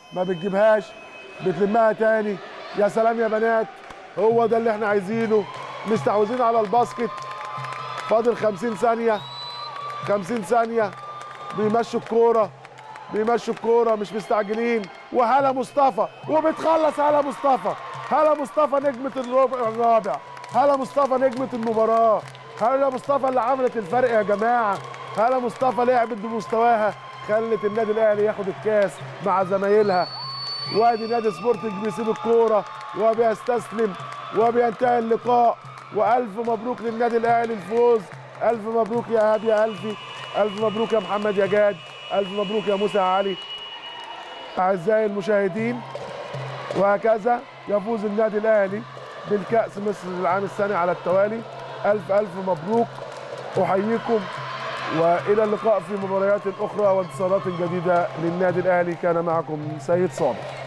ما بتجيبهاش بتلمها تاني يا سلام يا بنات هو ده اللي احنا عايزينه مستحوذين على الباسكت فاضل 50 ثانيه 50 ثانيه بيمشوا الكوره بيمشوا الكوره مش مستعجلين وهلا مصطفى وبتخلص هلا مصطفى هلا مصطفى نجمه الربع الرابع هلا مصطفى نجمه المباراه هلا مصطفى اللي عملت الفرق يا جماعه هلا مصطفى لعبت بمستواها خلت النادي الاهلي ياخد الكاس مع زمايلها وادي نادي سبورتنج بيسيب الكوره وبيستسلم وبينتهي اللقاء والف مبروك للنادي الاهلي الفوز الف مبروك يا هادي يا الفي الف مبروك يا محمد يا جاد الف مبروك يا موسى علي اعزائي المشاهدين وهكذا يفوز النادي الاهلي بالكاس مصر للعام الثاني على التوالي الف الف مبروك احييكم والى اللقاء في مباريات اخرى وانتصارات جديده للنادي الاهلي كان معكم سيد صالح